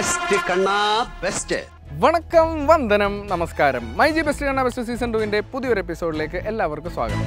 Best കണ്ണാ best വണക്കം വന്ദനം നമസ്കാരം മൈ ജി ബെസ്റ്റ് കണ്ണ ബെസ്റ്റ് സീസൺ ടുവിൻ്റെ പുതിയൊരു എപ്പിസോഡിലേക്ക് എല്ലാവർക്കും സ്വാഗതം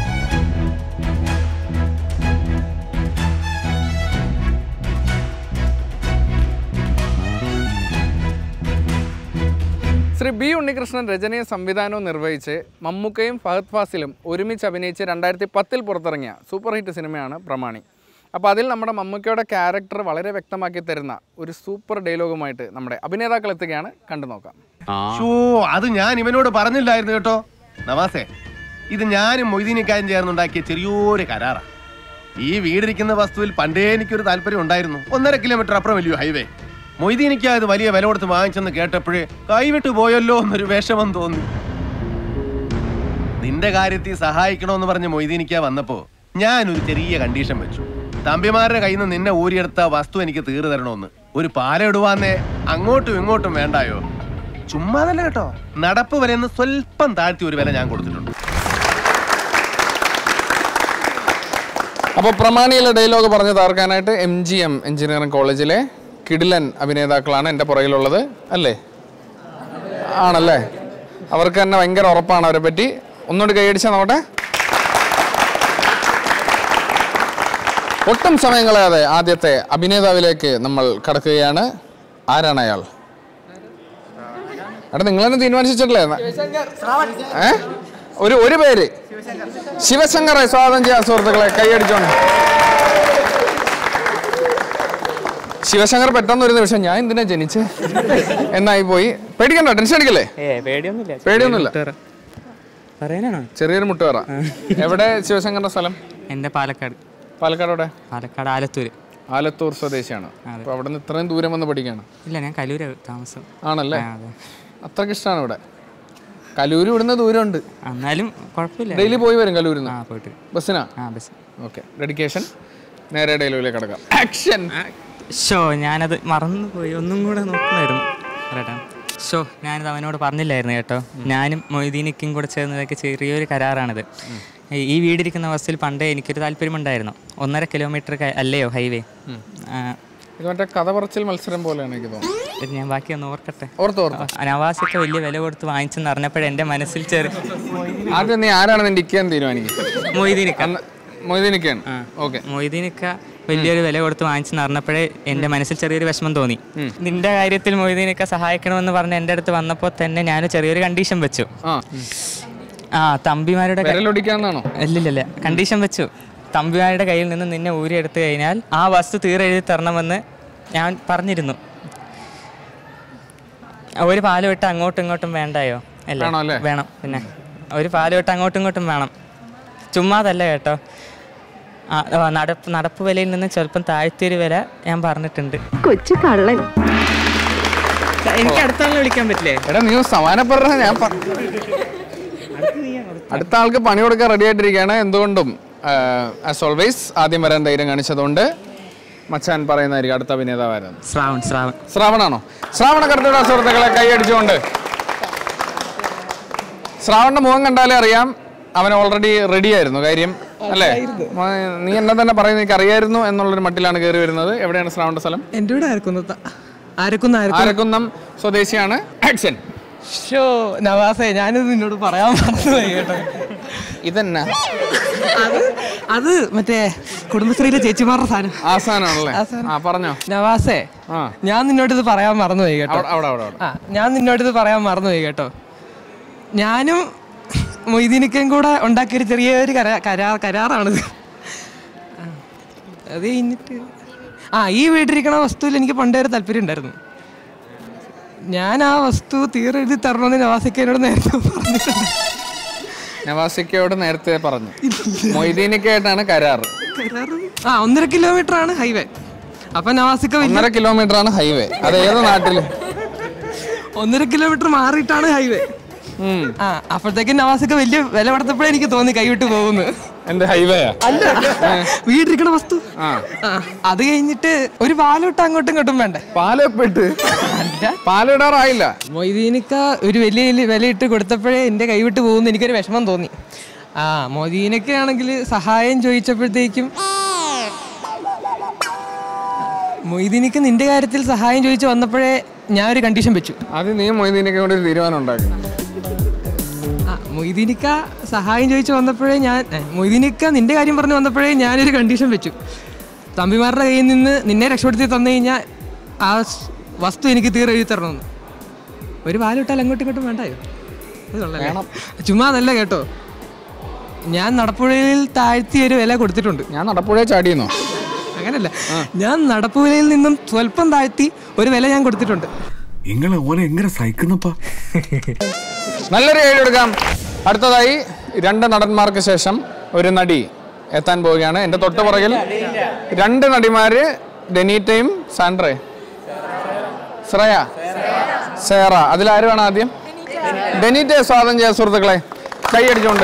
ശ്രീ ബി ഉണ്ണികൃഷ്ണൻ രചനയും സംവിധാനവും നിർവഹിച്ച് മമ്മൂക്കയും ഫഹദ് ഫാസിലും ഒരുമിച്ച് അഭിനയിച്ച് രണ്ടായിരത്തി പത്തിൽ പുറത്തിറങ്ങിയ സൂപ്പർ ഹിറ്റ് സിനിമയാണ് പ്രമാണി അപ്പോൾ അതിൽ നമ്മുടെ മമ്മൂക്കയുടെ ക്യാരക്ടർ വളരെ വ്യക്തമാക്കി തരുന്ന ഒരു സൂപ്പർ ഡയലോഗുമായിട്ട് നമ്മുടെ അഭിനേതാക്കൾ എത്തുകയാണ് കണ്ടു നോക്കാം ഷോ അത് ഞാൻ ഇവനോട് പറഞ്ഞില്ലായിരുന്നു കേട്ടോ നവാസേ ഇത് ഞാനും മൊയ്തീനിക്കാരും ചേർന്നുണ്ടാക്കിയ ചെറിയൊരു കരാറാ ഈ വീടിരിക്കുന്ന വസ്തുവിൽ പണ്ടേ എനിക്കൊരു താല്പര്യം ഉണ്ടായിരുന്നു ഒന്നര കിലോമീറ്റർ അപ്പുറം വലിയ ഹൈവേ മൊയ്തീനിക്ക ഇത് വലിയ വില കൊടുത്ത് വാങ്ങിച്ചെന്ന് കേട്ടപ്പോഴേ കൈവിട്ടു പോയല്ലോ എന്നൊരു വിഷമം തോന്നി നിന്റെ കാര്യത്തിൽ സഹായിക്കണമെന്ന് പറഞ്ഞ് മൊയ്തീനിക്ക വന്നപ്പോ ഞാനൊരു ചെറിയ കണ്ടീഷൻ വെച്ചു തമ്പിമാരുടെ കയ്യിൽ നിന്ന് നിന്നെ ഊരിയെടുത്ത വസ്തു എനിക്ക് തീർന്നു തരണമെന്ന് ഒരു പാല ഇടുവാന്നേ അങ്ങോട്ടും ഇങ്ങോട്ടും വേണ്ടായോ ചുമ്മാതല്ല കേട്ടോ നടപ്പ് വിലന്ന് സ്വല്പം താഴ്ത്തി ഒരു വില ഞാൻ കൊടുത്തിട്ടുണ്ട് അപ്പോൾ പ്രമാണിയിലെ ഡയലോഗ് പറഞ്ഞു തീർക്കാനായിട്ട് എം ജി എം എഞ്ചിനീയറിംഗ് കോളേജിലെ കിടിലൻ അഭിനേതാക്കളാണ് എൻ്റെ പുറകിലുള്ളത് അല്ലേ ആണല്ലേ അവർക്ക് തന്നെ ഭയങ്കര ഉറപ്പാണ് അവരെ പറ്റി ഒന്നുകൂടി കൈയടിച്ചാൽ നോട്ടെ ഒട്ടും സമയം കളയാതെ ആദ്യത്തെ അഭിനേതാവിലേക്ക് നമ്മൾ കടക്കുകയാണ് ആരാണ് അയാൾ എടാ നിങ്ങൾ തന്നെ തീരുമാനിച്ചിട്ടില്ലേ ഏ ഒരു ഒരു പേര് ശിവശങ്കറെ സ്വാഗതം ചെയ്യാം സുഹൃത്തുക്കളെ കൈയടിച്ചോണ്ട് ശിവശങ്കർ പെട്ടെന്ന് ഒരു നിമിഷം ഞാൻ എന്തിനാ ജനിച്ചേ എന്നായി പോയി പേടിക്കണ്ട ടെൻഷൻ അടിക്കല്ലേ ഏ പേടിയൊന്നുമില്ല പേടിയൊന്നുമില്ല പറയാനാണോ ചെറിയൊരു മുട്ടുവേറ എവിടെ ശിവശങ്കറിന്റെ സ്ഥലം എൻ്റെ പാലക്കാട് പാലക്കാട് എവിടെ പാലക്കാട് ആലത്തൂര് ആലത്തൂർ സ്വദേശിയാണ് അപ്പൊ അവിടെ നിന്ന് ഇത്രയും ദൂരം വന്ന് പഠിക്കാണ് ഇല്ല ഞാൻ കലൂര് താമസം ആണല്ലേ ആ, അതെ അത്രയ്ക്ക് ഇഷ്ടമാണ് ഇവിടെ കലൂര് ഇവിടുന്ന് ദൂരമുണ്ട് എന്നാലും കുഴപ്പമില്ല ഡെയിലി പോയി വരും കലൂരിന്ന് ആ പോയിട്ട് ബസ്സിനാ ആ ബസ് ഓക്കെ ഡെഡിക്കേഷൻ നേരെ ഡെയിലിയിലേക്ക് കിടക്കാം ആക്ഷൻ ഷോ ഞാനത് മറന്നുപോയി ഒന്നും കൂടെ നോക്കുമായിരുന്നു പറയട്ടെ ഷോ ഞാനിത് അവനോട് പറഞ്ഞില്ലായിരുന്നു കേട്ടോ ഞാനും മൊയ്തീനിക്കും കൂടെ ചേർന്നതൊക്കെ ചെറിയൊരു കരാറാണിത് ഈ- ഈ വീടിരിക്കുന്ന ബസ്സിൽ പണ്ടേ എനിക്കൊരു താല്പര്യമുണ്ടായിരുന്നു ഒന്നര കിലോമീറ്റർ അല്ലയോ ഹൈവേ ഇത് മറ്റേ കഥ പറച്ചിൽ മത്സരം പോലെയാണ് എനിക്ക് തോന്നുന്നത് ഞാൻ ബാക്കി ഒന്ന് ഓർക്കട്ടെ ഓർത്ത് ഓർത്ത് നവാസൊക്കെ വലിയ വില കൊടുത്ത് വാങ്ങിച്ചെന്ന് അറിഞ്ഞപ്പോഴേ എൻ്റെ മനസ്സിൽ ചെറിയ ആദ്യം നീ ആരാണ് നിന്റെ ഇക്കാൻ തീരുമാനിക്കും മൊയ്തീനിക്ക മൊയ്തീനിക്കാണ് ഓക്കെ മൊയ്തീനിക്ക വലിയൊരു വില കൊടുത്ത് വാങ്ങിച്ചെന്ന് അറിഞ്ഞപ്പോഴേ എൻ്റെ മനസ്സിൽ ചെറിയൊരു വിഷമം തോന്നി നിന്റെ കാര്യത്തിൽ മൊയ്തീനിക്ക സഹായിക്കണമെന്ന് പറഞ്ഞ് എൻ്റെ അടുത്ത് വന്നപ്പോൾ തന്നെ ഞാൻ ചെറിയൊരു കണ്ടീഷൻ വെച്ചു ആ ആ തമ്പിമാരുടെ കൈ- വിരലൊടിക്കാന്നാണോ ഇല്ലില്ല കണ്ടീഷൻ വെച്ചു തമ്പിമാരുടെ കയ്യിൽ നിന്ന് നിന്നെ ഊരിയെടുത്തു കഴിഞ്ഞാൽ ആ വസ്തു തീരെഴുതി തരണമെന്ന് ഞാൻ പറഞ്ഞിരുന്നു ഒരു പാല് വിട്ട് അങ്ങോട്ടും ഇങ്ങോട്ടും വേണ്ടായോ അല്ലേ വേണം അല്ലേ? വേണം പിന്നെ ഒരു പാല് വിട്ട് അങ്ങോട്ടും ഇങ്ങോട്ടും വേണം ചുമ്മാതല്ല കേട്ടോ ആ, ആ, നടപ്പ് നടപ്പ് വിലയിൽ നിന്ന് സ്വല്പം താഴ്ത്തിയൊരു വില ഞാൻ പറഞ്ഞിട്ടുണ്ട് കൊച്ചു കള്ളൻ എനിക്ക് അടുത്താളെ വിളിക്കാൻ പറ്റില്ലേ എടാ നീ സമാനപ്പെടുന്ന ഞാൻ പ- അടുത്ത ആൾക്ക് പണി കൊടുക്കാൻ റെഡി ആയിട്ടിരിക്കുകയാണ് എന്തുകൊണ്ടും ആസ് ഓൾവേസ് ആദ്യം വരാൻ ധൈര്യം കാണിച്ചതുകൊണ്ട് മച്ചാൻ പറയുന്നതായിരിക്കും അടുത്ത അഭിനേതാവായിരുന്നു ശ്രാവൺ ശ്രാവൺ ശ്രാവണാണോ ശ്രാവണ കറുത്തയുടെ സുഹൃത്തുക്കളെ കൈയടിച്ചുകൊണ്ട് ശ്രാവണിന്റെ മുഖം കണ്ടാലേ അറിയാം അവൻ ഓൾറെഡി റെഡി ആയിരുന്നു കാര്യം അല്ലേ മ- നീ എന്നെ തന്നെ പറയുന്നത് എനിക്ക് അറിയായിരുന്നു എന്നുള്ളൊരു മട്ടിലാണ് കയറി വരുന്നത് എവിടെയാണ് ശ്രാവണിന്റെ സ്ഥലം എൻ്റെ കൂടെ ആരക്കുന്നത്ത ആരക്കുന്ന ആരക്കുന്ന ആരക്കുന്നം സ്വദേശിയാണ് ആക്ഷൻ ഷോ നവാസേ ഞാനിത് നിന്നോട് പറയാൻ മറന്നുപോയി കേട്ടോ ഇതെന്നാ അത് അത് മറ്റേ കുടുംബശ്രീയിലെ ചേച്ചിമാരുടെ സാധനം ആസാനാണല്ലേ ആ പറഞ്ഞോ നവാസേ ആ ഞാൻ നിന്നോട് ഇത് പറയാൻ മറന്നുപോയി കേട്ടോ അവിടെ അവിടെ അവിടെ അവിടെ ആ ഞാൻ നിന്നോട് ഇത് പറയാൻ മറന്നുപോയി കേട്ടോ ഞാനും മൊയ്തീനിക്കും കൂടെ ഉണ്ടാക്കിയൊരു ചെറിയൊരു കരാ കരാർ കരാറാണിത് ആ, അത് കഴിഞ്ഞിട്ട് ആ ഈ വീട്ടിലിരിക്കണ വസ്തുവിൽ എനിക്ക് പണ്ടേ ഒരു താല്പര്യം ഉണ്ടായിരുന്നു ഞാൻ ആ വസ്തു തീരെഴുതി തരണമെന്ന് നവാസിക്ക് എന്നോട് നേരത്തെ പറഞ്ഞിട്ടുണ്ട് നവാസിക്കയോട് നേരത്തെ പറഞ്ഞു മൊയ്തീനിക്കായിട്ടാണ് കരാർ കരാറ് ആ ഒന്നര കിലോമീറ്റർ ആണ് ഹൈവേ അപ്പൊ നവാസിക്ക വലിയ ഒന്നര കിലോമീറ്റർ ആണ് ഹൈവേ അത് ഏത് നാട്ടില് ഒന്നര കിലോമീറ്റർ മാറിയിട്ടാണ് ഹൈവേ ഉം. ആ അപ്പോഴത്തേക്കും നവാസിക്ക വലിയ വില കൊടുത്തപ്പോഴേ എനിക്ക് തോന്നി കൈവിട്ട് പോകുന്നു എന്റെ ഹൈവേയാ അല്ല വീടിരിക്കണ വസ്തു ആ ആ അത് കഴിഞ്ഞിട്ട് ഒരു പാലോട്ട് അങ്ങോട്ടും ഇങ്ങോട്ടും വേണ്ടേ പാലപ്പെട്ട് അല്ല പാലിടാറായില്ല മൊയ്തീനിക്ക ഒരു വലിയ വലിയ വിലയിട്ട് കൊടുത്തപ്പോഴേ എൻ്റെ കൈവിട്ട് പോകുന്നു എനിക്കൊരു വിഷമം തോന്നി ആ മൊയ്തീനൊക്കെ ആണെങ്കിൽ സഹായം ചോദിച്ചപ്പോഴത്തേക്കും മൊയ്തീനിക്ക് നിന്റെ കാര്യത്തിൽ സഹായം ചോദിച്ചു വന്നപ്പോഴേ ഞാൻ ഒരു കണ്ടീഷൻ വെച്ചു ആദ്യം നീ മൊയ്തീനൊക്കെ കൊണ്ട് ഒരു തീരുമാനം ഉണ്ടാക്കി ആ മൊയ്തീനിക്ക സഹായം ചോദിച്ചു വന്നപ്പോഴേ ഞാൻ ഏ, മൊയ്തീനിക്ക നിന്റെ കാര്യം പറഞ്ഞു വന്നപ്പോഴേ ഞാനൊരു കണ്ടീഷൻ വെച്ചു തമ്പിമാരുടെ കയ്യിൽ നിന്ന് നിന്നെ രക്ഷപ്പെടുത്തി തന്നു കഴിഞ്ഞാൽ ആ സ് വസ്തു എനിക്ക് തീരെ എഴുതി തരണമെന്ന് ഒരു പാലിട്ടാൽ അങ്ങോട്ടും ഇങ്ങോട്ടും വേണ്ടായോ അത് കൊള്ളാല്ലേ? ചുമ്മാ അതല്ല കേട്ടോ ഞാൻ നടപ്പുഴയിൽ താഴ്ത്തി ഒരു വില കൊടുത്തിട്ടുണ്ട് ഞാൻ നടപ്പുഴ ചാടിയെന്നോ അങ്ങനല്ല ഞാൻ നടപ്പുവിലയിൽ നിന്നും സ്വല്പം താഴ്ത്തി ഒരു വില ഞാൻ കൊടുത്തിട്ടുണ്ട് നിങ്ങളെ ഓനെ എങ്ങനെ സഹിക്കുന്നപ്പാ നല്ലൊരു കൈ എടുക്കാം അടുത്തതായി രണ്ട് നടന്മാർക്ക് ശേഷം ഒരു നടി എത്താൻ പോവുകയാണ് എൻ്റെ തൊട്ട് പുറകിൽ രണ്ട് നടിമാര് ഡെനീറ്റയും സാൻഡ്രേ ശ്രേയ സേറ അതിലാര് വേണം ആദ്യം ഡെനീറ്റയെ സ്വാഗതം ചെയ്യാം സുഹൃത്തുക്കളെ കൈ അടിച്ചോണ്ട്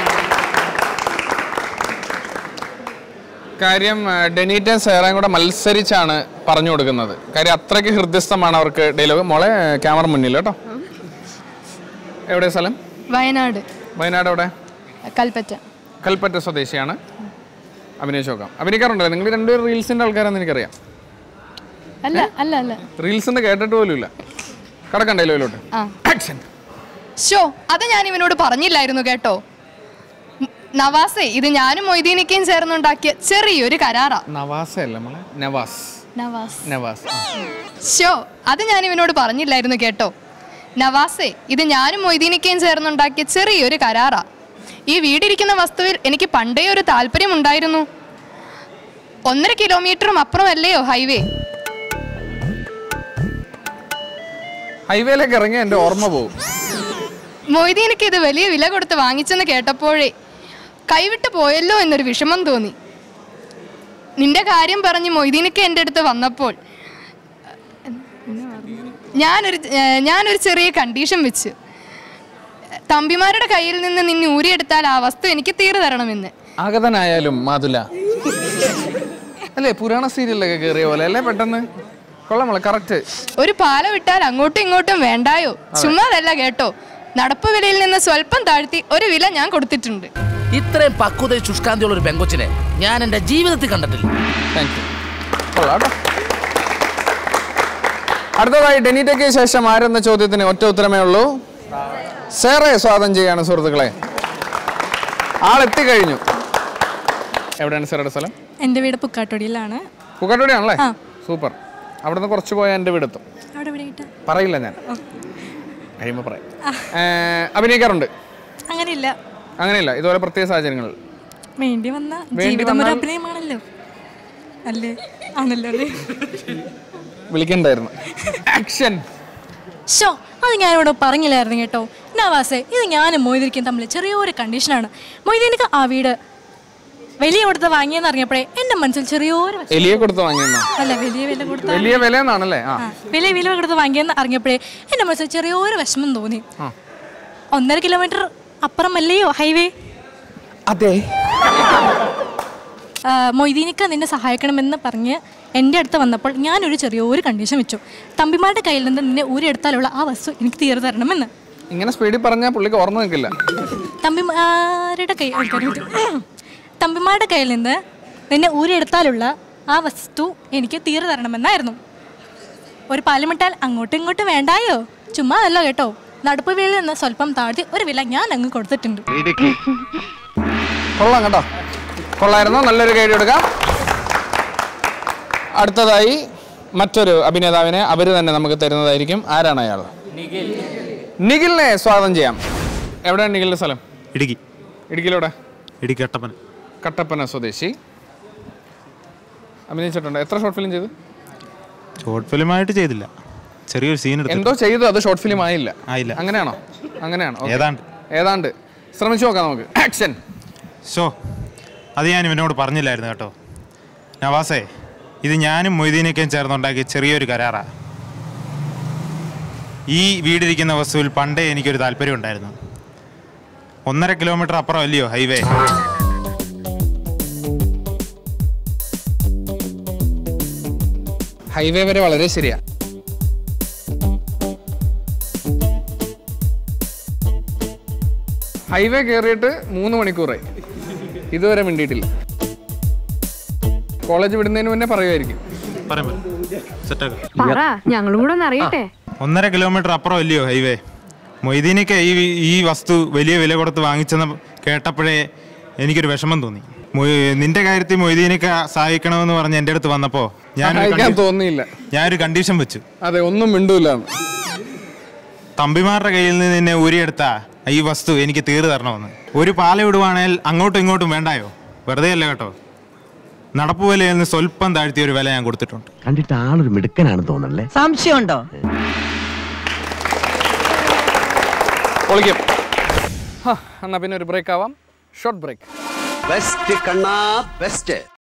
കാര്യം ആ, ഡെനീറ്റയും സേറയും കൂടെ മത്സരിച്ചാണ് പറഞ്ഞു കൊടുക്കുന്നത് കാര്യം അത്രയ്ക്ക് ഹൃദ്യസ്ഥമാണ് അവർക്ക് ഡയലോഗ് മോളെ ക്യാമറ മുന്നിൽ കേട്ടോ എവിടെ സ്ഥലം വയനാട് വയനാട് എവിടെ കൽപ്പറ്റ കൽപ്പറ്റ സ്വദേശിയാണ് അഭിനയിച്ച് നോക്കാം അഭിനയിക്കാറുണ്ടോ നിങ്ങൾ രണ്ടുപേരും റീൽസിന്റെ ആൾക്കാരാന്ന് എനിക്കറിയാം അല്ല അല്ല അല്ല റീൽസ് എന്ന് കേട്ടിട്ട് പോലും ഇല്ല കടക്കണ്ട ഡയലോഗിലോട്ട് ആ ആക്ഷൻ ഷോ അത് ഞാൻ ഇവനോട് പറഞ്ഞില്ലായിരുന്നു കേട്ടോ ഉം, നവാസേ ഇത് ഞാനും മൊയ്തീനിക്കയും ചേർന്നുണ്ടാക്കിയ ചെറിയൊരു കരാറാ നവാസ അല്ല മോളെ നവാസ് നവാസ് നവാസ് ആ. ഷോ അത് ഞാൻ ഇവനോട് പറഞ്ഞില്ലായിരുന്നു കേട്ടോ നവാസേ ഇത് ഞാനും മൊയ്തീനിക്കയും ചേർന്നുണ്ടാക്കിയ ചെറിയൊരു കരാറാ ഈ വീടിരിക്കുന്ന വസ്തുവിൽ എനിക്ക് പണ്ടേ ഒരു താല്പര്യം ഉണ്ടായിരുന്നു ഒന്നര കിലോമീറ്ററും അപ്പുറമല്ലയോ ഹൈവേ ഹൈവേയിലേക്ക് ഇറങ്ങി എൻ്റെ ഓർമ്മ പോകും മൊയ്തീനക്ക് ഇത് വലിയ വില കൊടുത്ത് വാങ്ങിച്ചെന്ന് കേട്ടപ്പോഴേ കൈവിട്ട് പോയല്ലോ എന്നൊരു വിഷമം തോന്നി നിന്റെ കാര്യം പറഞ്ഞ് മൊയ്തീനക്ക് എൻ്റെ അടുത്ത് വന്നപ്പോൾ ഞാനൊരു ഏഹ് ഞാനൊരു ചെറിയ കണ്ടീഷൻ വെച്ച് തമ്പിമാരുടെ കയ്യിൽ നിന്ന് നിന്നെ ഊരിയെടുത്താൽ ആ വസ്തു എനിക്ക് തീർന്നു തരണമെന്ന് ആഗതനായാലും മാതുല അല്ലേ പുരാണ സീരിയലിലൊക്കെ കയറിയ പോലെ അല്ലേ പെട്ടെന്ന് കൊള്ളാം മോളെ കറക്റ്റ് ഒരു പാല വിട്ടാൽ അങ്ങോട്ടും ഇങ്ങോട്ടും വേണ്ടായോ ചുമ്മാതല്ല കേട്ടോ നടപ്പ് വിലയിൽ നിന്ന് സ്വല്പം താഴ്ത്തി ഒരു വില ഞാൻ കൊടുത്തിട്ടുണ്ട് ഇത്രയും പക്വതയും ശുഷ്കാന്തിയുള്ള ഒരു പെങ്കൊച്ചിനെ ഞാൻ എന്റെ ജീവിതത്തിൽ കണ്ടിട്ടില്ല താങ്ക് യു കൊള്ളാം കേട്ടോ അടുത്തതായി ഡെനിറ്റയ്ക്ക് ശേഷം ആരെന്ന ചോദ്യത്തിന് ഒറ്റ ഉത്തരമേ ഉള്ളൂ സേറെ സ്വാഗതം ചെയ്യാണ് സുഹൃത്തുക്കളെ ആളെത്തിക്കഴിഞ്ഞു എവിടെയാണ് സാറുടെ സ്ഥലം എൻ്റെ വീട് പുക്കാട്ടൊടിയിലാണ് പൂക്കാട്ടുപടിയാണല്ലേ സൂപ്പർ അവിടെ നിന്ന് കുറച്ച് പോയാൽ എൻ്റെ വീടെത്തും അവിടെ ഇവിടെ ആയിട്ട് പറയില്ല ഞാൻ കഴിയുമ്പോൾ പറയാം ഏ, അഭിനയിക്കാറുണ്ട് അങ്ങനെയില്ല അങ്ങനെയില്ല ഇതുപോലെ പ്രത്യേക സാഹചര്യങ്ങളിൽ വേണ്ടി വന്ന വേണ്ടി ജീവിതം ഒരു വന്നാൽ- അഭിനയമാണല്ലോ അല്ലേ ആണല്ലോ അല്ലേ വിളിക്കണ്ടായിരുന്നു ആക്ഷൻ ഷോ അത് ഞാനിവിടെ പറഞ്ഞില്ലായിരുന്നു കേട്ടോ നവാസേ ഇത് ഞാനും മൊയ്തീനിക്കും തമ്മിൽ ചെറിയൊരു കണ്ടീഷനാണ് മൊയ്തീനിക്ക് ആ വീട് വലിയ കൊടുത്ത് വാങ്ങിയെന്ന് അറിഞ്ഞപ്പോഴേ എൻ്റെ മനസ്സിൽ ചെറിയൊരു വിഷമം. എലിയെ കൊടുത്ത് വാങ്ങിയെന്നോ അല്ല വലിയ വില കൊടുത്ത വലിയ വില എന്നാണല്ലേ ആ വലിയ വില കൊടുത്ത് വാങ്ങിയെന്ന് അറിഞ്ഞപ്പോഴേ എൻ്റെ മനസ്സിൽ ചെറിയൊരു വിഷമം തോന്നി ആ. ഒന്നര കിലോമീറ്റർ അപ്പുറമല്ലയോ ഹൈവേ അതെ ആ, മൊയ്തീനിക്ക നിന്നെ സഹായിക്കണമെന്ന് പറഞ്ഞ് എൻ്റെ അടുത്ത് വന്നപ്പോൾ ഞാനൊരു ചെറിയൊരു കണ്ടീഷൻ വെച്ചു തമ്പിമാരുടെ കയ്യിൽ നിന്ന് നിന്നെ ഊരെടുത്താലുള്ള ആ വസ്തു എനിക്ക് തീർന്നു തരണമെന്ന് ഇങ്ങനെ സ്പീഡിൽ പറഞ്ഞാൽ പുള്ളിക്ക് ഓർമ്മ നിൽക്കില്ല തമ്പിമാരുടെ കൈ ആൾക്കാര് വിട്ടു. തമ്പിമാരുടെ കയ്യിൽ നിന്ന് നിന്നെ ഊരെടുത്താലുള്ള ആ വസ്തു എനിക്ക് തീർന്നു തരണമെന്നായിരുന്നു ഒരു പാലുമിട്ടാൽ അങ്ങോട്ടും ഇങ്ങോട്ടും വേണ്ടായോ ചുമ്മാ അല്ല കേട്ടോ നടുപ്പ് വീളിൽ നിന്ന് സ്വല്പം താഴ്ത്തി ഒരു വില ഞാൻ അങ്ങ് കൊടുത്തിട്ടുണ്ട് കൊള്ളാം കേട്ടോ കൊള്ളായിരുന്നു നല്ലൊരു കൈഡി എടുക്കാം അടുത്തതായി മറ്റൊരു അഭിനേതാവിനെ അവർ തന്നെ നമുക്ക് തരുന്നതായിരിക്കും ആരാണ് അയാൾ നിഖിലിനെ സ്വാഗതം ചെയ്യാം എവിടെയാണ് നിഖിലിന്റെ സ്ഥലം ഇടുക്കി ഇടുക്കിയിലൂടെ ഇടുക്കി കട്ടപ്പന കട്ടപ്പന സ്വദേശി അഭിനയിച്ചിട്ടുണ്ട് എത്ര ഷോർട്ട് ഫിലിം ചെയ്തു ഷോർട്ട് ഫിലിമായിട്ട് ചെയ്തില്ല ചെറിയൊരു സീൻ എടുത്തു എന്തോ ചെയ്തു അത് ഷോർട്ട് ഫിലിം ആയില്ല ആയില്ല. അങ്ങനെയാണോ അങ്ങനെയാണോ Okay. ഏതാണ്ട്. ഏതാണ്ട് ശ്രമിച്ചു നോക്കാം നമുക്ക് ആക്ഷൻ ഷോ അത് ഞാൻ ഇവനോട് പറഞ്ഞില്ലായിരുന്നു കേട്ടോ നവാസേ ഇത് ഞാനും മൊയ്തീനൊക്കെയും ചേർന്നുണ്ടാക്കിയ ചെറിയൊരു കരാറാ ഈ വീടിരിക്കുന്ന വസ്തുവിൽ പണ്ടേ എനിക്കൊരു താല്പര്യം ഉണ്ടായിരുന്നു ഒന്നര കിലോമീറ്റർ അപ്പുറം അല്ലയോ ഹൈവേ ഹൈവേ വരെ വളരെ ശരിയാ ഹൈവേ കയറിയിട്ട് മൂന്ന് മണിക്കൂറായി ഇതുവരെ മിണ്ടിയിട്ടില്ല കോളേജ് വിടുന്നതിന് മുന്നേ പറയുമായിരിക്കും പറയാൻ സെറ്റാക്കാം പറ ഞങ്ങളും കൂടെ ഒന്ന് അറിയട്ടെ ഒന്നര കിലോമീറ്റർ അപ്പുറം അല്ലയോ ഹൈവേ മൊയ്തീനൊക്കെ ഈ ഈ വസ്തു വലിയ വില കൊടുത്ത് വാങ്ങിച്ചെന്ന് കേട്ടപ്പോഴേ എനിക്കൊരു വിഷമം തോന്നി മൊയ്- നിന്റെ കാര്യത്തിൽ മൊയ്തീനൊക്കെ സഹായിക്കണമെന്ന് പറഞ്ഞ് എൻ്റെ അടുത്ത് വന്നപ്പോൾ ഞാനൊരു സഹായിക്കാൻ കണ്ടി- തോന്നിയില്ല ഞാനൊരു കണ്ടീഷൻ വെച്ചു അതെ ഒന്നും മിണ്ടൂല തമ്പിമാരുടെ കയ്യിൽ നിന്ന് നിന്നെ ഊരിയെടുത്ത ഈ വസ്തു എനിക്ക് തീർന്നു തരണമെന്ന് ഒരു പാല വിടുവാണെങ്കിൽ അങ്ങോട്ടും ഇങ്ങോട്ടും വേണ്ടായോ വെറുതെ അല്ല കേട്ടോ നടപ്പ് വിലയിൽ നിന്ന് സ്വല്പം താഴ്ത്തിയ ഒരു വില ഞാൻ കൊടുത്തിട്ടുണ്ട് കണ്ടിട്ട് ആളൊരു മിടുക്കനാണെന്ന് തോന്നല്ലേ സംശയമുണ്ടോ പൊളിക്കും ഹാ, എന്നാ പിന്നെ ഒരു ബ്രേക്ക് ആവാം ഷോർട്ട് ബ്രേക്ക് ബെസ്റ്റ് കണ്ണാ ബെസ്റ്റ്